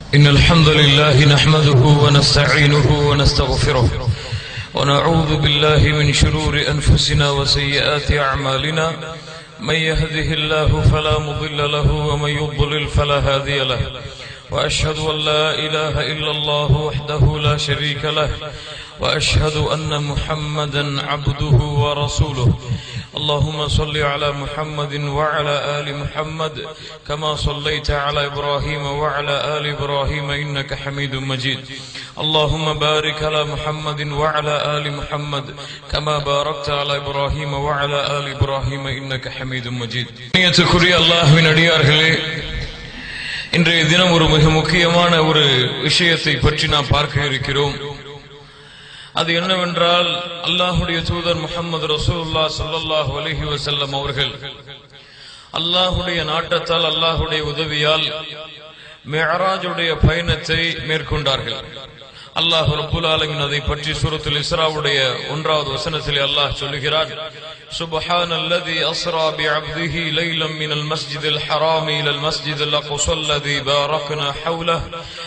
إن الحمد لله نحمده ونستعينه ونستغفره ونعوذ بالله من شرور أنفسنا وسيئات أعمالنا من يهده الله فلا مضل له ومن يضلل فلا هادي له وأشهد أن لا إله إلا الله وحده لا شريك له وأشهد أن محمدا عبده ورسوله اللهم صل على محمد وعلى آل محمد كما صليت على إبراهيم وعلى آل إبراهيم إنك حميد مجيد اللهم بارك على محمد وعلى آل محمد كما باركت على إبراهيم وعلى آل إبراهيم إنك حميد مجيد நியத்துக்குரிய அல்லாஹ்வின் அடியார்களே இன்றைய தினம் ஒரு மிக முக்கியமான ஒரு விஷயத்தை பற்றி நாம் பார்க்க இருக்கிறோம் அது என்னவென்றால் அல்லாஹுடைய தூதர் முகமது ரசூல்லா சல்லல்லாஹு அலைஹி வஸல்லம் அவர்கள் அல்லாஹுடைய நாட்டத்தால் அல்லாஹுடைய உதவியால் மெஹராஜுடைய பயணத்தை மேற்கொண்டார்கள் அல்லாஹ் ரப்புல் ஆலமின் அதை பற்றி சூரத்துல் இஸ்ராவுடைய ஒன்றாவது வசனத்திலே அல்லாஹ் சொல்லுகிறான் سبحان الذي أسرى بعبده ليلا من المسجد الحرام إلى المسجد الأقصى الذي باركنا حوله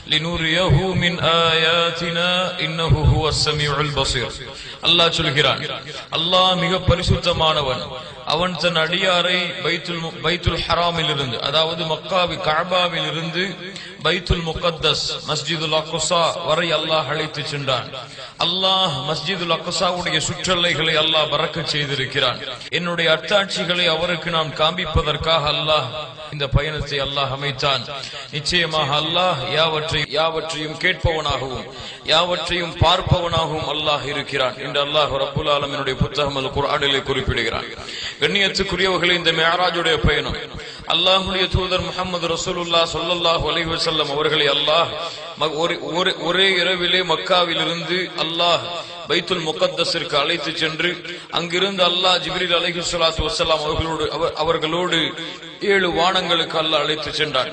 لنريه من آياتنا إنه هو السميع البصير அல்லாஹ் சொல்கிறான் அல்லாஹ் மிக பரிசுத்தமானவன் அவன் தன் அடியாரை பைத்துல் மு- பைத்துல் ஹராமில் இருந்து அதாவது மக்காவி கஅபாவில் இருந்து பைத்துல் முகத்தஸ் மஸ்ஜிதுல் அக்ஸா வரை அல்லாஹ் அழைத்து சென்றான் அல்லாஹ் மஸ்ஜிதுல் அக்ஸாவுடைய சுற்றல்லைகளை அல்லாஹ் பறக்கச் செய்திருக்கிறான் என்னுடைய அத்தாட்சிகளை அவருக்கு நான் காண்பிப்பதற்காக அல்லாஹ் இந்த பயணத்தை அல்லாஹ் அமைத்தான் நிச்சயமாக அல்லாஹ் யாவற்றை யாவற்றையும் கேட்பவனாகவும் யாவற்றையும் பார்ப்பவனாகவும் அல்லாஹ் இருக்கிறான் என்று அல்லாஹ் ரப்புல் ஆலமினுடைய புத்தகம் அது குர்ஆனிலே குறிப்பிடுகிறான் கண்ணியத்துக்குரியவர்களே இந்த மேராஜுடைய பயணம் அல்லாஹ்வுடைய தூதர் முகமது ரசூலுல்லாஹ் ஸல்லல்லாஹு அலைஹி வஸல்லம் அவர்களை அல்லாஹ் ம- ஒரு- ஒரு- ஒரே இரவிலே மக்காவிலிருந்து அல்லாஹ் பைத்துல் முகத்தஸிற்கு அழைத்து சென்று அங்கிருந்து அல்லாஹ் ஜிப்ரீல் அலைஹி ஸலாத்து வஸலாம் அவர்களோடு அவர்- அவர்களோடு ஏழு வானங்களுக்கு அல்லாஹ் அழைத்து சென்றான்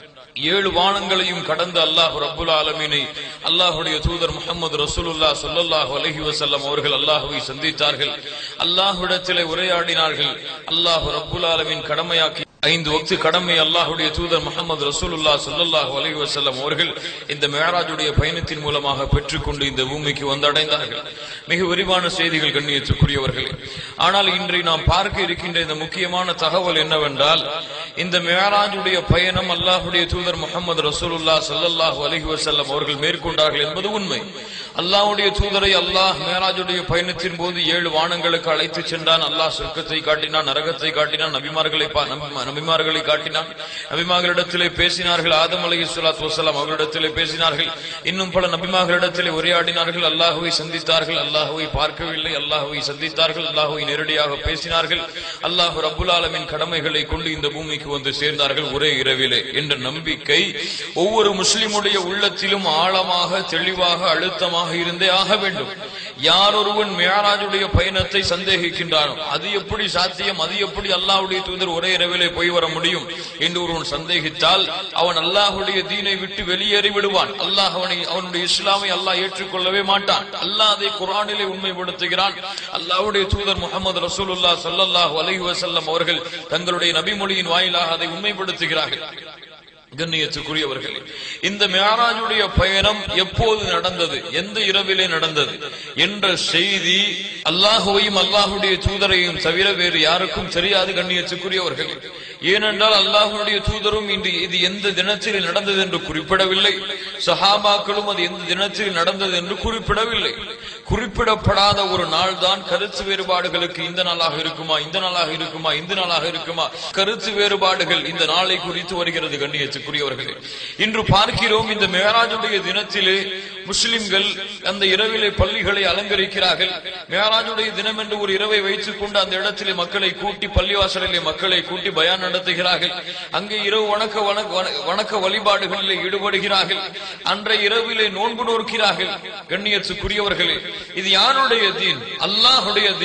ஏழு வானங்களையும் கடந்து அல்லாஹ் ரப்புல் ஆலமீனை அல்லாஹ்வுடைய தூதர் முகமது ரசூலுல்லாஹ் ஸல்லல்லாஹு அலைஹி வஸல்லம் அவர்கள் அல்லாஹ்வை சந்தித்தார்கள் அல்லாஹ்விடத்திலே உரையாடினார்கள் அல்லாஹ் ரப்புல் ஆலமீன் கடமையாக்கி ஐந்து வக்து கடமை அல்லாஹ்வுடைய தூதர் முகமது ரசூலுல்லாஹ் ஸல்லல்லாஹு அலைஹி வஸல்லம் அவர்கள் இந்த மேராஜுடைய பயணத்தின் மூலமாக பெற்றுக்கொண்டு இந்த பூமிக்கு வந்தடைந்தார்கள் மிக விரிவான செய்திகள் கண்ணியத்துக்குரியவர்களே ஆனால் இன்று நாம் பார்க்க இருக்கின்ற இந்த முக்கியமான தகவல் என்னவென்றால் இந்த மேராஜுடைய பயணம் அல்லாஹ்வுடைய தூதர் முகமது ரசூலுல்லாஹ் ஸல்லல்லாஹு அலைஹி வஸல்லம் அவர்கள் மேற்கொண்டார்கள் என்பது உண்மை அல்லாஹ்வுடைய தூதரை அல்லாஹ் மேராஜுடைய பயணத்தின் போது ஏழு வானங்களுக்கு அழைத்து சென்றான் அல்லாஹ் சொர்க்கத்தை காட்டினான் நரகத்தை காட்டினான் நபிமார்களை பா- நபி- நபிமார்களை காட்டினான் நபிமார்களிடத்திலே பேசினார்கள் ஆதம் அலைஹி ஸலாத்து வஸலாம் அவர்களிடத்திலே பேசினார்கள் இன்னும் பல நபிமார்களிடத்திலே உரையாடினார்கள் அல்லாஹ்வை சந்தித்தார்கள் அல்லாஹ்வை பார்க்கவில்லை அல்லாஹ்வை சந்தித்தார்கள் அல்லாஹ்வை நேரடியாக பேசினார்கள் அல்லாஹ் ரப்புல் ஆலமின் கடமைகளை கொண்டு இந்த பூமிக்கு வந்து சேர்ந்தார்கள் ஒரே இரவிலே என்ற நம்பிக்கை ஒவ்வொரு முஸ்லிமுடைய உள்ளத்திலும் ஆழமாக தெளிவாக அழுத்தமாக இருந்தே ஆக வேண்டும் யார் ஒருவன் மேராஜுடைய பயணத்தை சந்தேகிக்கின்றானோ அது எப்படி சாத்தியம் அது எப்படி அல்லாஹ்வுடைய தூதர் ஒரே இரவிலே போய் வர முடியும் என்று ஒருவன் சந்தேகித்தால் அவன் அல்லாஹ்வுடைய தீனை விட்டு வெளியேறி விடுவான் அல்லாஹ் அவனை அவனுடைய இஸ்லாமை அல்லாஹ் ஏற்றுக்கொள்ளவே மாட்டான் அல்லாஹ் அதை குர்ஆனிலே உண்மைப்படுத்துகிறான் அல்லாஹ்வுடைய தூதர் முகமது ரசூலுல்லாஹ் ஸல்லல்லாஹு அலைஹி வஸல்லம் அவர்கள் தங்களுடைய நபிமொழியின் வாயிலாக அதை உண்மைப்படுத்துகிறார்கள் கண்ணியத்துக்குரியவர்களே இந்த மேராஜுடைய பயணம் எப்போது நடந்தது எந்த இரவிலே நடந்தது என்ற செய்தி அல்லாஹுவையும் அல்லாஹுடைய தூதரையும் தவிர வேறு யாருக்கும் தெரியாது கண்ணியத்துக்குரியவர்கள் ஏனென்றால் அல்லாஹுடைய தூதரும் இன்று இது எந்த தினத்தில் நடந்தது என்று குறிப்பிடவில்லை சஹாபாக்களும் அது எந்த தினத்தில் நடந்தது என்று குறிப்பிடவில்லை குறிப்பிடப்படாத ஒரு நாள் தான் கருத்து வேறுபாடுகளுக்கு இந்த நாளாக இருக்குமா இந்த நாளாக இருக்குமா இந்த நாளாக இருக்குமா கருத்து வேறுபாடுகள் இந்த நாளை குறித்து வருகிறது கண்ணியத்துக்குரியவர்களே இன்று பார்க்கிறோம் இந்த மேராஜுடைய தினத்திலே முஸ்லிம்கள் அந்த இரவிலே பள்ளிகளை அலங்கரிக்கிறார்கள் மேராஜுடைய தினம் என்று ஒரு இரவை வைத்துக் கொண்டு அந்த இடத்திலே மக்களை கூட்டி பள்ளிவாசலிலே மக்களை கூட்டி பயான் நடத்துகிறார்கள் அங்கே இரவு வணக்க வணக்க வண- வணக்க வழிபாடுகளிலே ஈடுபடுகிறார்கள் அன்றைய இரவிலே நோன்பு நோக்கிறார்கள் கண்ணியத்துக்குரியவர்களே இது யாருடைய தீன் அல்லாஹுடைய தீன்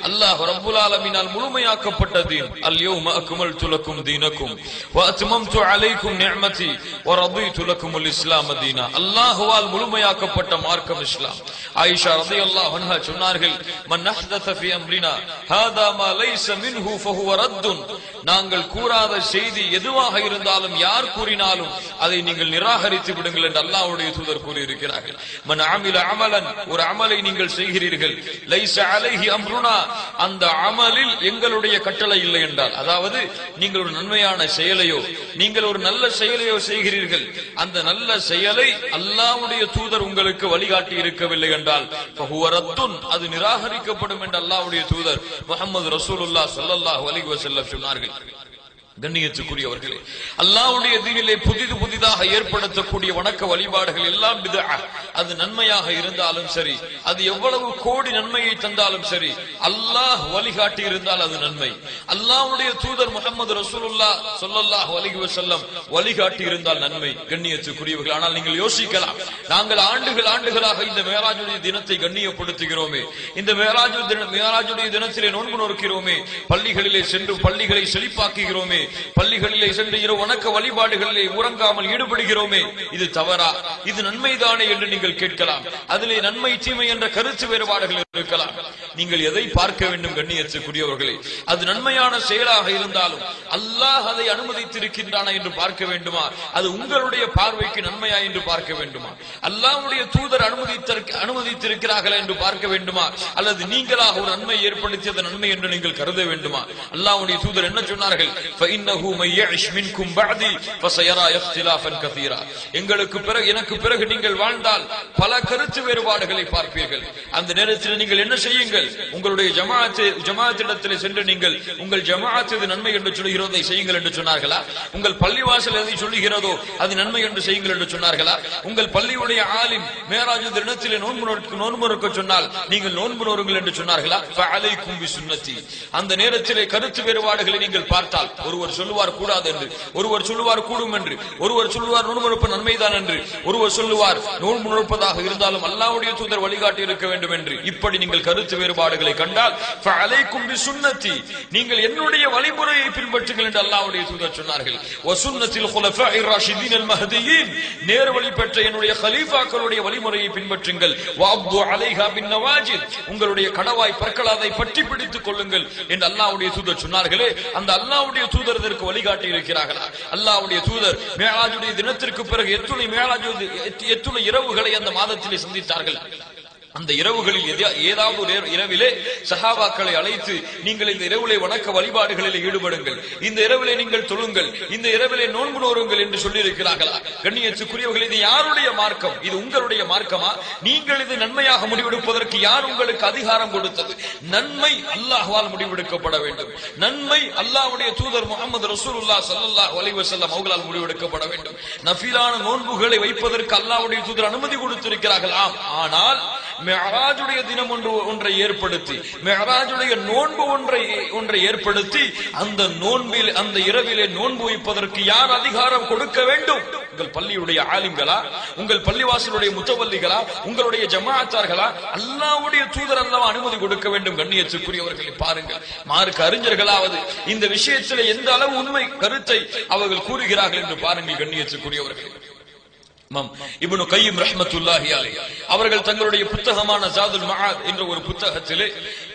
அல்லாஹ் ரப்புல் ஆலமீனால் முழுமையாக்கப்பட்ட தீன் அல் யௌம அக்மல்து லக்கும் தீனக்கும் வ அத்மம்து அலைக்கும் நிஅமதி வ ரضيت لكم الاسلام دينا அல்லாஹ்வால் முழுமையாக்கப்பட்ட மார்க்கம் இஸ்லாம் ஆயிஷா ரலியல்லாஹு அன்ஹா சொன்னார்கள் மன் அஹ்தஸ ஃபீ அம்ரினா ஹாதா மா லைஸ மின்ஹு ஃபஹுவ ரத்துன் நாங்கள் கூறாத செய்தி எதுவாக இருந்தாலும் யார் கூறினாலும் அதை நீங்கள் நிராகரித்து விடுங்கள் என்று அல்லாஹ்வுடைய தூதர் கூறியிருக்கிறார்கள் மன் அமில அமலன் ஒரு அமலை நீங்கள் செய்கிறீர்கள் லைஸ அலைஹி அம்ருனா அந்த அமலில் எங்களுடைய கட்டளை இல்லை என்றால் அதாவது நீங்கள் ஒரு நன்மையான செயலையோ நீங்கள் ஒரு நல்ல செயலையோ செய்கிறீர்கள் அந்த நல்ல செயலை அல்லாஹ்வுடைய தூதர் உங்களுக்கு வழிகாட்டி இருக்கவில்லை என்றால் ஃபஹுவ ரத்துன் அது நிராகரிக்கப்படும் என்று அல்லாஹ்வுடைய தூதர் முஹம்மது ரசூலுல்லாஹ் ஸல்லல்லாஹு அலைஹி வஸல்லம் சொன்னார்கள் கண்ணியத்துக்குரியவர்களே அல்லாஹ்வுடைய தீனிலே புதிது புதிதாக ஏற்படுத்தக்கூடிய வணக்க வழிபாடுகள் எல்லாம் பிதஅ அது நன்மையாக இருந்தாலும் சரி அது எவ்வளவு கோடி நன்மையை தந்தாலும் சரி அல்லாஹ் வழிகாட்டி இருந்தால் அது நன்மை அல்லாஹ்வுடைய தூதர் முகமது ரசூலுல்லாஹ் ஸல்லல்லாஹு அலைஹி வஸல்லம் வழிகாட்டி இருந்தால் நன்மை கண்ணியத்துக்குரியவர்கள் ஆனால் நீங்கள் யோசிக்கலாம் நாங்கள் ஆண்டுகள் ஆண்டுகளாக இந்த மேராஜுடைய தினத்தை கண்ணியப்படுத்துகிறோமே இந்த மேராஜு தின மேராஜுடைய தினத்திலே நோன்பு நோக்கிறோமே பள்ளிகளிலே சென்று பள்ளிகளை செழிப்பாக்குகிறோமே பள்ளிகளிலே சென்று இரவு வணக்க வழிபாடுகளிலே உறங்காமல் ஈடுபடுகிறோமே இது தவறா இது நன்மைதானே என்று நீங்கள் கேட்கலாம் அதிலே நன்மை தீமை என்ற கருத்து வேறுபாடுகள் இருக்கலாம் நீங்கள் எதை பார்க்க வேண்டும் கண்ணியத்துக்குரியவர்களே அது நன்மையான செயலாக இருந்தாலும் அல்லாஹ் அதை அனுமதித்திருக்கின்றானா என்று பார்க்க வேண்டுமா அது உங்களுடைய பார்வைக்கு நன்மையா என்று பார்க்க வேண்டுமா அல்லாஹ்வுடைய தூதர் அனுமதித்திருக்க அனுமதித்திருக்கிறார்களா என்று பார்க்க வேண்டுமா அல்லது நீங்களாக ஒரு நன்மை ஏற்படுத்தியது நன்மை என்று நீங்கள் கருத வேண்டுமா அல்லாஹ்வுடைய தூதர் என்ன சொன்னார்கள் فإنه من يعش منكم بعدي فسيرى اختلافا كثيرا எங்களுக்கு பிறகு எனக்கு பிறகு நீங்கள் வாழ்ந்தால் பல கருத்து வேறுபாடுகளை பார்ப்பீர்கள் அந்த நேரத்தில் நீங்கள் என்ன செய்யுங்கள் உங்களுடைய ஜமாஅத்து ஜமாஅத்திடத்தில் சென்று நீங்கள் உங்கள் ஜமாஅத் இது நன்மை என்று சொல்கிறதோ அதை செய்யுங்கள் என்று சொன்னார்களா உங்கள் பள்ளிவாசல் எதை சொல்லுகிறதோ அது நன்மை என்று செய்யுங்கள் என்று சொன்னார்களா உங்கள் பள்ளியுடைய ஆலிம் மேராஜ் தினத்திலே நோன்பு நோக்க நோன்பு நோக்க சொன்னால் நீங்கள் நோன்பு நோருங்கள் என்று சொன்னார்களா ஃபஅலைக்கும் பிசுன்னதி அந்த நேரத்திலே கருத்து வேறுபாடுகளை நீங்கள் பார்த்தால் ஒருவர் சொல்லுவார் கூடாது என்று ஒருவர் சொல்லுவார் கூடும் என்று ஒருவர் சொல்லுவார் நோன்பு நோற்ப நன்மைதான் என்று ஒருவர் சொல்லுவார் நோன்பு நோற்பதாக இருந்தாலும் அல்லாஹ்வுடைய தூதர் வழிகாட்டி இருக்க வேண்டும் என்று இப்படி நீங்கள் கருத்து வேறுபாடுகளை கண்டால் ஃபஅலைக்கும் பிசுன்னதி நீங்கள் என்னுடைய வழிமுறையை பின்பற்றுங்கள் என்று அல்லாஹ்வுடைய தூதர் சொன்னார்கள் வசுன்னத்தில் குலஃபாஇர் ராஷிதீன் அல் மஹ்தியீன் நேர் வழி பெற்ற என்னுடைய கலீஃபாக்களுடைய வழிமுறையை பின்பற்றுங்கள் வஅப்து அலைஹா பின் நவாஜித் உங்களுடைய கடவாய் பற்கள் அதை பற்றி பிடித்துக் கொள்ளுங்கள் என்று அல்லாஹ்வுடைய தூதர் சொன்னார்களே அந்த அல்லாஹ்வுடைய தூதர் இதற்கு வழிகாட்டி இருக்கிறார்களா அல்லாஹ்வுடைய தூதர் மேலாஜுடைய தினத்திற்கு பிறகு எத்துணை மேலாஜு எத்துணை இரவுகளை அந்த மாதத்திலே சந்தித்தார்கள் அந்த இரவுகளில் எதா- ஏதாவது ஒரு இர- இரவிலே சஹாபாக்களை அழைத்து நீங்கள் இந்த இரவிலே வணக்க வழிபாடுகளில் ஈடுபடுங்கள் இந்த இரவிலே நீங்கள் தொழுங்கள் இந்த இரவிலே நோன்பு நோருங்கள் என்று சொல்லி இருக்கிறார்களா கண்ணியத்துக்குரியவர்கள் இது யாருடைய மார்க்கம் இது உங்களுடைய மார்க்கமா நீங்கள் இது நன்மையாக முடிவெடுப்பதற்கு யார் உங்களுக்கு அதிகாரம் கொடுத்தது நன்மை அல்லாஹ்வால் முடிவெடுக்கப்பட வேண்டும் நன்மை அல்லாஹ்வுடைய தூதர் முகமது ரசூலுல்லாஹ் ஸல்லல்லாஹு அலைஹி வஸல்லம் அவர்களால் முடிவெடுக்கப்பட வேண்டும் நஃபிலான நோன்புகளை வைப்பதற்கு அல்லாஹ்வுடைய தூதர் அனுமதி கொடுத்திருக்கிறார்கள் ஆம் ஆனால் மெஹராஜுடைய தினம் ஒன்று ஒன்றை ஏற்படுத்தி மெஹராஜுடைய நோன்பு ஒன்றை ஒன்றை ஏற்படுத்தி அந்த நோன்பில் அந்த இரவிலே நோன்பு வைப்பதற்கு யார் அதிகாரம் கொடுக்க வேண்டும் உங்கள் பள்ளியுடைய ஆலிம்களா உங்கள் பள்ளிவாசலுடைய முத்தவல்லிகளா உங்களுடைய ஜமாஅத்தார்களா அல்லாஹ்வுடைய தூதர் அல்லவா அனுமதி கொடுக்க வேண்டும் கண்ணியத்துக்குரியவர்களை பாருங்கள் மார்க்க அறிஞர்களாவது இந்த விஷயத்தில் எந்த அளவு உண்மை கருத்தை அவர்கள் கூறுகிறார்கள் என்று பாருங்கள் கண்ணியத்துக்குரியவர்கள் இமாம் இப்னு கையும் ரஹ்மத்துல்லாஹி அலைஹி அவர்கள் தங்களுடைய புத்தகமான ஜாதுல் மஆத் என்ற ஒரு புத்தகத்திலே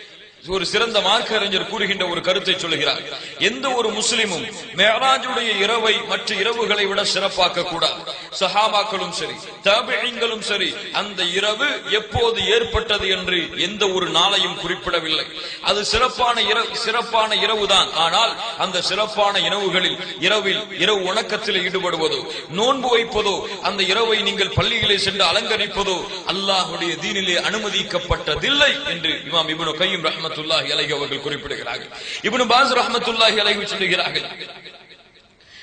ஒரு சிறந்த மார்க்க அறிஞர் கூறுகின்ற ஒரு கருத்தை சொல்லுகிறார் எந்த ஒரு முஸ்லிமும் மேராஜுடைய இரவை மற்ற இரவுகளை விட சிறப்பாக்க கூடாது சஹாபாக்களும் சரி தாபியங்களும் சரி அந்த இரவு எப்போது ஏற்பட்டது என்று எந்த ஒரு நாளையும் குறிப்பிடவில்லை அது சிறப்பான இரவு சிறப்பான இரவுதான் ஆனால் அந்த சிறப்பான இரவுகளில் இரவில் இரவு வணக்கத்தில் ஈடுபடுவதோ நோன்பு வைப்பதோ அந்த இரவை நீங்கள் பள்ளியிலே சென்று அலங்கரிப்பதோ அல்லாஹ்வுடைய தீனிலே அனுமதிக்கப்பட்டதில்லை என்று இமாம் இப்னு கையும் ரஹ்மத்துல்லாஹி அலைஹி அவர்கள் குறிப்பிடுகிறார்கள் இப்னு பாஸ் ரஹ்மத்துல்லாஹி அலைஹி சொல்லுகிறார்கள்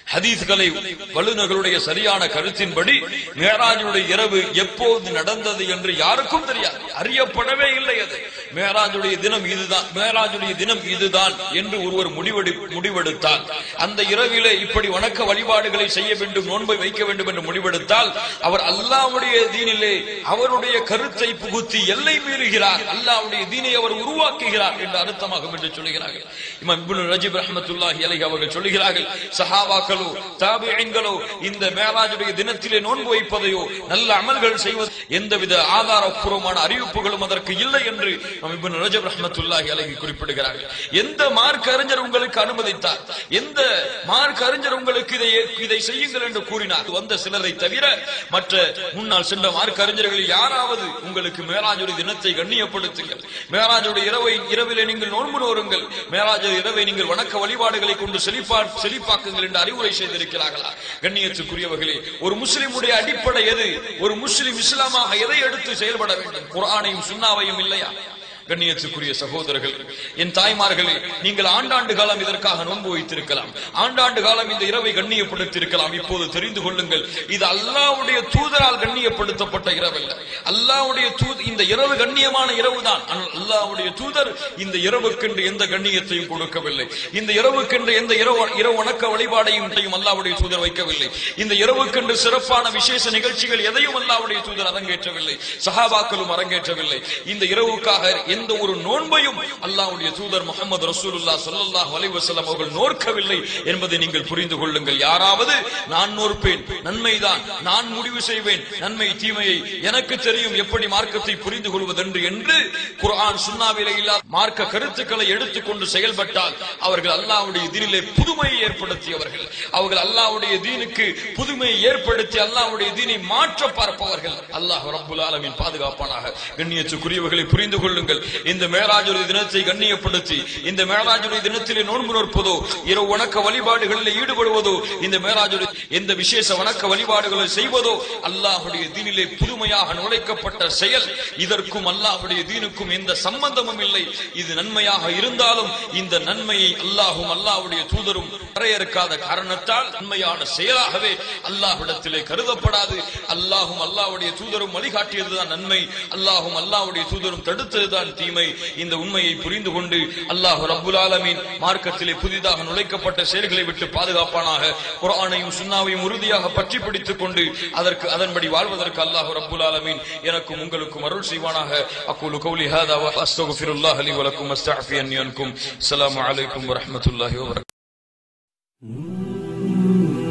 ஹதீஸ்களை வல்லுநர்களுடைய சரியான கருத்தின்படி மேராஜுடைய இரவு எப்போது நடந்தது என்று யாருக்கும் தெரியாது அறியப்படவே இல்லை அது மேராஜுடைய தினம் இதுதான் மேராஜுடைய தினம் இதுதான் என்று ஒருவர் முடிவெடு முடிவெடுத்தால் அந்த இரவிலே இப்படி வணக்க வழிபாடுகளை செய்ய வேண்டும் நோன்பை வைக்க வேண்டும் என்று முடிவெடுத்தால் அவர் அல்லாவுடைய தீனிலே அவருடைய கருத்தை புகுத்தி எல்லை மீறுகிறார் அல்லாவுடைய தீனை அவர் உருவாக்குகிறார் என்று அர்த்தமாகும் என்று சொல்லுகிறார்கள் இமாம் இப்னு ரஜீப் ரஹ்மத்துல்லாஹி அலைஹி அவர்கள் சொல்லுகிறார்கள் சஹாபாக்களோ தாபியீன்களோ இந்த மேலாஜுடைய தினத்திலே நோன்பு வைப்பதையோ நல்ல அமல்கள் செய்வது எந்தவித ஆதாரப்பூர்வமான அறிவிப்புகளும் அதற்கு இல்லை என்று இமாம் இப்னு ரஜீப் ரஹ்மத்துல்லாஹி அலைஹி குறிப்பிடுகிறார்கள் எந்த மார்க் அறிஞர் உங்களுக்கு அனுமதித்தார் எந்த மார்க் அறிஞர் உங்களுக்கு இதை இதை செய்யுங்கள் என்று கூறினார் வந்த சிலரை தவிர மற்ற முன்னால் சென்ற மார்க் அறிஞர்கள் யாராவது உங்களுக்கு மேலாஜுடைய தினத்தை கண்ணியப்படுத்துங்கள் மேலாஜுடைய இரவை இரவிலே நீங்கள் நோன்பு நோருங்கள் மேலாஜ் இரவை நீங்கள் வணக்க வழிபாடுகளை கொண்டு செழிப்பா செழிப்பாக்குங்கள் என்று அறிவுரை செய்திருக்கிறார்களா கண்ணியத்துக்குரியவர்களே ஒரு முஸ்லிமுடைய அடிப்படை எது ஒரு முஸ்லிம் இஸ்லாமாக எதை எடுத்து செயல்பட வேண்டும் குர்ஆனையும் சுன்னாவையும் இல்லையா கண்ணியத்துக்குரிய சகோதரர்கள் என் தாய்மார்களே நீங்கள் ஆண்டாண்டு காலம் இதற்காக நோன்பு வைத்திருக்கலாம் ஆண்டாண்டு காலம் இந்த இரவை கண்ணியப்படுத்தியிருக்கலாம் இப்போது தெரிந்து கொள்ளுங்கள் இது அல்லாவுடைய தூதரால் கண்ணியப்படுத்தப்பட்ட இரவல்ல அல்லாவுடைய தூது இந்த இரவு கண்ணியமான இரவு தான் ஆனால் அல்லாவுடைய தூதர் இந்த இரவுக்கென்று எந்த கண்ணியத்தையும் கொடுக்கவில்லை இந்த இரவுக்கென்று எந்த இரவு இரவு வணக்க வழிபாடையும் செய்யும் அல்லாவுடைய தூதர் வைக்கவில்லை இந்த இரவுக்கென்று சிறப்பான விசேஷ நிகழ்ச்சிகள் எதையும் அல்லாவுடைய தூதர் அரங்கேற்றவில்லை சஹாபாக்களும் அரங்கேற்றவில்லை இந்த இரவுக்காக எந்த ஒரு நோன்பையும் அல்லாஹ்வுடைய தூதர் முகமது ரசூலுல்லா ஸல்லல்லாஹு அலைஹி வஸல்லம் அவர்கள் நோர்க்கவில்லை என்பதை நீங்கள் புரிந்து கொள்ளுங்கள் யாராவது நான் நோற்பேன் நன்மைதான் நான் முடிவு செய்வேன் நன்மை தீமையை எனக்கு தெரியும் எப்படி மார்க்கத்தை புரிந்து கொள்வதென்று என்று குர்ஆன் சுன்னாவிலே இல்லா மார்க்க கருத்துக்களை எடுத்துக்கொண்டு செயல்பட்டால் அவர்கள் அல்லாஹ்வுடைய தீனிலே புதுமையை ஏற்படுத்தியவர்கள் அவர்கள் அல்லாஹ்வுடைய தீனுக்கு புதுமையை ஏற்படுத்தி அல்லாஹ்வுடைய தீனை மாற்ற பார்ப்பவர்கள் அல்லாஹ் ரப்புல் ஆலமீன் பாதுகாப்பானாக கண்ணியத்துக்குரியவர்களை புரிந்து கொள்ளுங்கள் இந்த மேலாஜுடைய தினத்தை கண்ணியப்படுத்தி இந்த மேலாஜுடைய தினத்திலே நோன்பு நோற்பதோ இரவு வணக்க வழிபாடுகளில் ஈடுபடுவதோ இந்த மேலாஜுடைய எந்த விசேஷ வணக்க வழிபாடுகளை செய்வதோ அல்லாஹுடைய தீனிலே புதுமையாக நுழைக்கப்பட்ட செயல் இதற்கும் அல்லாஹுடைய தீனுக்கும் எந்த சம்பந்தமும் இல்லை இது நன்மையாக இருந்தாலும் இந்த நன்மையை அல்லாஹும் அல்லாஹ்வுடைய தூதரும் வரையறுக்காத காரணத்தால் நன்மையான செயலாகவே அல்லாஹ்விடத்திலே கருதப்படாது அல்லாஹும் அல்லாஹ்வுடைய தூதரும் வழிகாட்டியதுதான் நன்மை அல்லாஹும் அல்லாஹ்வுடைய தூதரும் தடுத்ததுதான் தீமை இந்த உண்மையை புரிந்து கொண்டு அல்லாஹ் ரப்புல் ஆலமீன் மார்க்கத்திலே புதிதாக நுழைக்கப்பட்ட செயல்களை விட்டு பாதுகாப்பானாக குர்ஆனையும் சுன்னாவையும் உறுதியாக பற்றி பிடித்துக் கொண்டு அதற்கு அதன்படி வாழ்வதற்கு அல்லாஹ் ரப்புல் ஆலமீன் எனக்கும் உங்களுக்கும் அருள் செய்வானாக அக்கூலு கௌலி ஹாதா வ அஸ்தக்ஃபிருல்லாஹ் லி வ லக்கும் அஸ்தக்ஃபியன் யன்கும் அஸ்ஸலாமு அலைக்கும் வ ரஹ்மத்துல்லாஹி வ பரகாத்துஹு